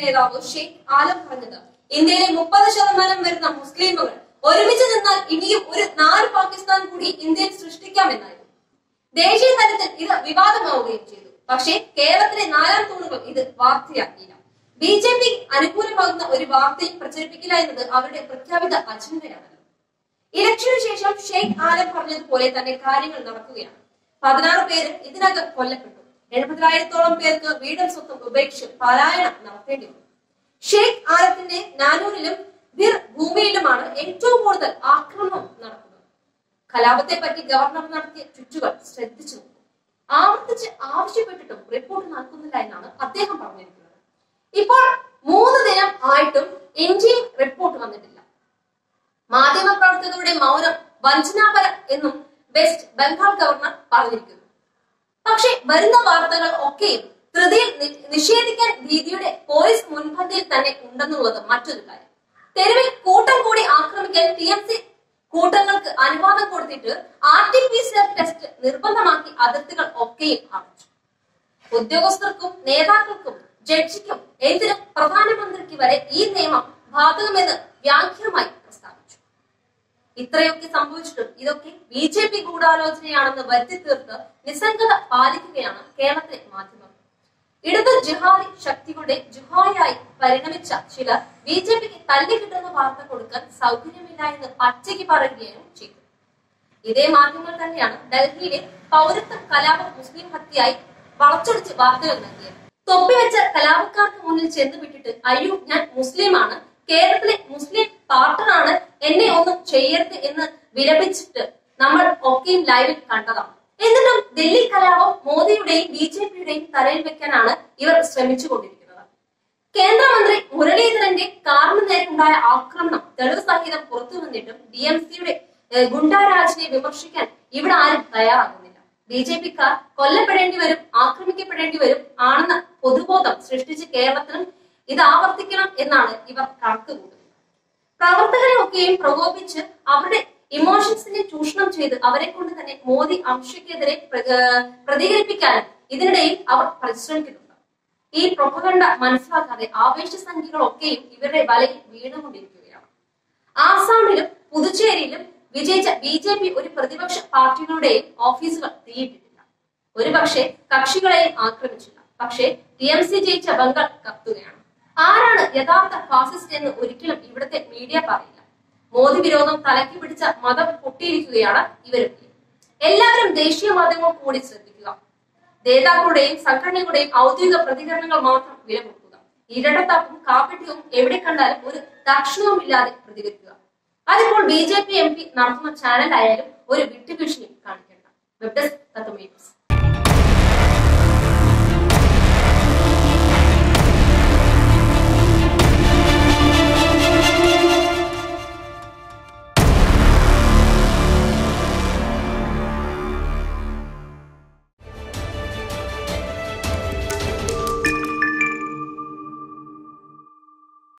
നേതാവ് ഷെയ്ഖ് ആലം പറഞ്ഞത് ഇന്ത്യയിലെ മുപ്പത് ശതമാനം വരുന്ന മുസ്ലിമുകൾ ഒരുമിച്ച് നിന്നാൽ ഇനിയും ഒരു നാല് പാകിസ്ഥാൻ കൂടി ഇന്ത്യയിൽ സൃഷ്ടിക്കാമെന്നായിരുന്നു ദേശീയ തലത്തിൽ ഇത് വിവാദമാവുകയും ചെയ്തു പക്ഷേ കേരളത്തിലെ നാലാം തൂണുകൾ ഇത് വാർത്തയാക്കിയില്ല ബി ജെ പി അനുകൂലമാകുന്ന ഒരു വാർത്തയും പ്രചരിപ്പിക്കില്ല എന്നത് അവരുടെ പ്രഖ്യാപിത അജണ്ടയാണല്ലോ ഇലക്ഷന് ശേഷം ഷെയ്ഖ് ആലം പറഞ്ഞതുപോലെ തന്നെ കാര്യങ്ങൾ നടക്കുകയാണ് പതിനാറ് പേര് ഇതിനകം കൊല്ലപ്പെട്ടു എൺപതിനായിരത്തോളം പേർക്ക് വീടും സ്വത്തും ഉപേക്ഷിച്ച് പലായനം നടത്തേണ്ടി വന്നു ഷെയ്ഖ് ആലത്തിന്റെ നാനൂരിലും ബിർ ഭൂമിയിലുമാണ് ഏറ്റവും കൂടുതൽ ആക്രമണം നടക്കുന്നത് കലാപത്തെ പറ്റി ഗവർണർ നടത്തിയ ചുറ്റുകൾ ശ്രദ്ധിച്ചു നോക്കൂ ആവർത്തിച്ച് ആവശ്യപ്പെട്ടിട്ടും റിപ്പോർട്ട് നൽകുന്നില്ല എന്നാണ് അദ്ദേഹം പറഞ്ഞിരിക്കുന്നത് ഇപ്പോൾ മൂന്ന് ദിനം ആയിട്ടും ഇന്ത്യയിൽ റിപ്പോർട്ട് വന്നിട്ടില്ല മാധ്യമപ്രവർത്തകരുടെ മൗനം വഞ്ചനാപരം എന്നും വെസ്റ്റ് ബംഗാൾ ഗവർണർ പറഞ്ഞിരിക്കുന്നു പക്ഷെ വരുന്ന വാർത്തകൾ ഒക്കെയും ധൃതിയിൽ നി- നിഷേധിക്കാൻ ഭീതിയുടെ പോലീസ് മുൻപന്തിയിൽ തന്നെ ഉണ്ടെന്നുള്ളത് മറ്റൊരു കാര്യം തെരുവിൽ കൂട്ടം കൂടി ആക്രമിക്കാൻ ടി എം സി കൂട്ടങ്ങൾക്ക് അനുവാദം കൊടുത്തിട്ട് R T P C R test നിർബന്ധമാക്കി അതിർത്തികൾ ഒക്കെയും അടച്ചു ഉദ്യോഗസ്ഥർക്കും നേതാക്കൾക്കും ജഡ്ജിക്കും എന്തിനും പ്രധാനമന്ത്രിക്ക് വരെ ഈ നിയമം ബാധകമെന്ന് വ്യാഖ്യമായി പ്രസ്താവിച്ചു ഇത്രയൊക്കെ സംഭവിച്ചിട്ടും ഇതൊക്കെ ബി ജെ പി ഗൂഢാലോചനയാണെന്ന് വരുത്തി തീർത്ത് നിസ്സംഗത പാലിക്കുകയാണ് കേരളത്തിലെ മാധ്യമങ്ങൾ ഇടത് ജിഹാദി ശക്തികളുടെ ജുഹായായി പരിണമിച്ച ചിലർ ബി ജെ പിക്ക് തല്ലി കിട്ടുന്ന വാർത്ത കൊടുക്കാൻ സൗകര്യമില്ല എന്ന് പച്ചയ്ക്ക് പറയുകയും ചെയ്തു ഇതേ മാധ്യമങ്ങൾ തന്നെയാണ് ഡൽഹിയിലെ പൗരത്വ കലാപം മുസ്ലിം ഹത്യയായി വളച്ചൊടിച്ച് വാർത്തകൾ നൽകിയത് തൊപ്പിവെച്ച കലാപക്കാർക്ക് മുന്നിൽ ചെന്ന് വിട്ടിട്ട് അയ്യോ ഞാൻ മുസ്ലിമാണ് കേരളത്തിലെ മുസ്ലിം പാർട്ടറാണ് എന്നെ ഒന്നും ചെയ്യരുത് എന്ന് വിലപിച്ചിട്ട് നമ്മൾ ഒക്കെയും ലൈവിൽ കണ്ടതാണ് എന്നിട്ടും ഡൽഹി കലാപം മോദിയുടെയും ബി ജെ പിയുടെയും തലയിൽ വെക്കാനാണ് ഇവർ ശ്രമിച്ചുകൊണ്ടിരിക്കുന്നത് കേന്ദ്രമന്ത്രി മുരളീധരന്റെ കാറിന് നേരെയുണ്ടായ ആക്രമണം തെളിവ് സഹിതം പുറത്തു വന്നിട്ടും ഡി എം സിയുടെ ഗുണ്ടാരാജിനെ വിമർശിക്കാൻ ഇവിടെ ആരും തയ്യാറാകുന്നില്ല ബി ജെ പിക്കാർ കൊല്ലപ്പെടേണ്ടി വരും ആക്രമിക്കപ്പെടേണ്ടി വരും ആണെന്ന പൊതുബോധം സൃഷ്ടിച്ച് കേരളത്തിലും ഇത് ആവർത്തിക്കണം എന്നാണ് ഇവർ കണക്ക് കൂട്ടുന്നത് പ്രവർത്തകരെ ഒക്കെയും പ്രകോപിച്ച് അവരുടെ ഇമോഷൻസിനെ ചൂഷണം ചെയ്ത് അവരെ കൊണ്ട് തന്നെ മോദി അംശക്കെതിരെ പ്ര- ഏർ പ്രതികരിപ്പിക്കാനും ഇതിനിടയിൽ അവർ പരിശ്രമിക്കുന്നുണ്ട് ഈ പ്രൊപ്പകണ്ട മനസ്സിലാക്കാതെ ആവേശ സംഖ്യകളൊക്കെയും ഇവരുടെ വലയിൽ വീണുകൊണ്ടിരിക്കുകയാണ് ആസാമിലും പുതുച്ചേരിയിലും വിജയിച്ച ബി ജെ പി ഒരു പ്രതിപക്ഷ പാർട്ടികളുടെയും ഓഫീസുകൾ തീയിട്ടിട്ടില്ല ഒരുപക്ഷെ കക്ഷികളെയും ആക്രമിച്ചില്ല പക്ഷേ ടി എം സി ജയിച്ച ബംഗാൾ കത്തുകയാണ് ആരാണ് യഥാർത്ഥ ഫാസിസ്റ്റ് എന്ന് ഒരിക്കലും ഇവിടുത്തെ മീഡിയ പറയില്ല മോദി വിരോധം തലക്കി പിടിച്ച മതം പൊട്ടിയിരിക്കുകയാണ് ഇവരൊക്കെ എല്ലാവരും ദേശീയ മാധ്യമങ്ങൾ കൂടി ശ്രദ്ധിക്കുക നേതാക്കളുടെയും സംഘടനകളുടെയും ഔദ്യോഗിക പ്രതികരണങ്ങൾ മാത്രം വില കൊടുക്കുക ഇരട്ടത്താപ്പും കാപ്പറ്റ്യവും എവിടെ കണ്ടാലും ഒരു ദക്ഷിണവും ഇല്ലാതെ പ്രതികരിക്കുക അതിപ്പോൾ B J P M P നടത്തുന്ന ചാനലായാലും ഒരു വിട്ടുവീഴ്ചയും കാണിക്കേണ്ട വെബ് ഡെസ്ക്